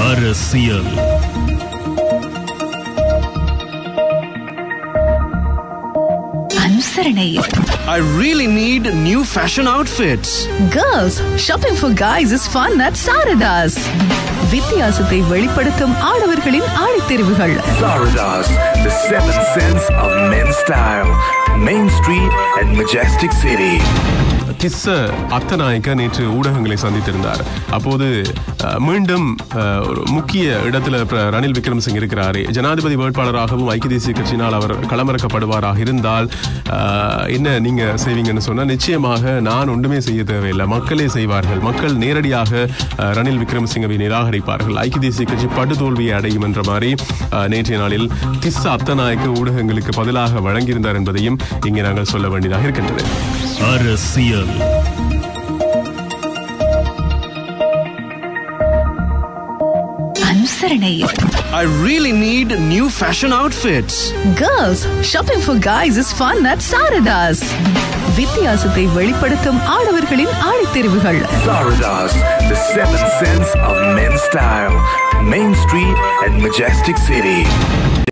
அரசியல் அனுசரணை I really need new fashion outfits. Girls shopping for guys is fun at Sarathas வித்தியாசத்தை வெளிப்படுத்தும் ஆடவர்களின் ஆடைத்தெரிவுகள் Florida's the seventh sense of men's style. Main Street and Majestic City. Tissa Attanayake நேற்று ஊடகங்களை சந்தித்திருந்தார் அப்போது அஹ், மீண்டும் அஹ், ஒரு முக்கிய இடத்துல பிர- ரணில் விக்ரமசிங் இருக்கிறாரு ஜனாதிபதி வேட்பாளராகவும் ஐக்கிய தேசிய கட்சியினால் அவர் களமிறக்கப்படுவாராக இருந்தால் அஹ், என்ன நீங்க செய்வீங்கன்னு சொன்னா நிச்சயமாக நான் ஒன்றுமே செய்ய தேவையில்லை மக்களே செய்வார்கள் மக்கள் நேரடியாக அஹ், ரணில் விக்ரமசிங்கவை நிராகரிப்பார்கள் ஐக்கிய தேசிய கட்சி படுதோல்வியை அடையும் என்ற மாதிரி அஹ், நேற்றைய நாளில் திஸ்ஸ அத்தநாயக்க ஊடகங்களுக்கு பதிலாக வழங்கியிருந்தார் என்பதையும் இங்கே நாங்கள் சொல்ல வேண்டியதாக இருக்கின்றது அரசியல் அனுசரணை I really need new fashion outfits. Girls shopping for guys is fun at Sarathas வித்தியாசத்தை வெளிப்படுத்தும் ஆடவர்களின் ஆடைத்தெரிவுகள் Florida's the seventh sense of men's style. Main Street and Majestic City.